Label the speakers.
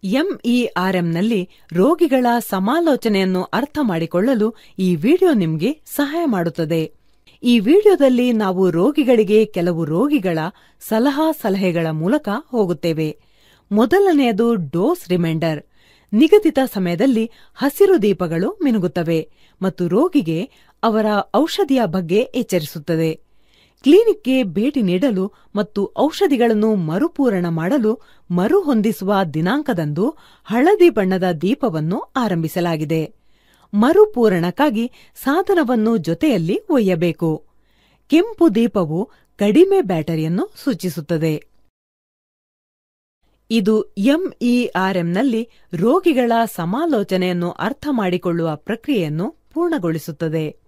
Speaker 1: ಎಂಇಆರ್ಎಂನಲ್ಲಿ ರೋಗಿಗಳ ಸಮಾಲೋಚನೆಯನ್ನು ಅರ್ಥ ಮಾಡಿಕೊಳ್ಳಲು ಈ ವಿಡಿಯೋ ನಿಮಗೆ ಸಹಾಯ ಮಾಡುತ್ತದೆ ಈ ವಿಡಿಯೋದಲ್ಲಿ ನಾವು ರೋಗಿಗಳಿಗೆ ಕೆಲವು ರೋಗಿಗಳ ಸಲಹಾ ಸಲಹೆಗಳ ಮೂಲಕ ಹೋಗುತ್ತೇವೆ ಮೊದಲನೆಯದು ಡೋಸ್ ರಿಮೈಂಡರ್ ನಿಗದಿತ ಸಮಯದಲ್ಲಿ ಹಸಿರು ದೀಪಗಳು ಮಿನುಗುತ್ತವೆ ಮತ್ತು ರೋಗಿಗೆ ಅವರ ಔಷಧಿಯ ಬಗ್ಗೆ ಎಚ್ಚರಿಸುತ್ತದೆ ಕ್ಲಿನಿಕ್ಗೆ ಭೇಟಿ ನೀಡಲು ಮತ್ತು ಔಷಧಿಗಳನ್ನು ಮರುಪೂರಣ ಮಾಡಲು ಮರುಹೊಂದಿಸುವ ದಿನಾಂಕದಂದು ಹಳದಿ ಬಣ್ಣದ ದೀಪವನ್ನು ಆರಂಭಿಸಲಾಗಿದೆ ಮರುಪೂರಣಕ್ಕಾಗಿ ಸಾಧನವನ್ನು ಜೊತೆಯಲ್ಲಿ ಒಯ್ಯಬೇಕು ಕೆಂಪು ದೀಪವು ಕಡಿಮೆ ಬ್ಯಾಟರಿಯನ್ನು ಸೂಚಿಸುತ್ತದೆ ಇದು ಎಂಇಆರ್ಎಂನಲ್ಲಿ ರೋಗಿಗಳ ಸಮಾಲೋಚನೆಯನ್ನು ಅರ್ಥ ಮಾಡಿಕೊಳ್ಳುವ ಪ್ರಕ್ರಿಯೆಯನ್ನು ಪೂರ್ಣಗೊಳಿಸುತ್ತದೆ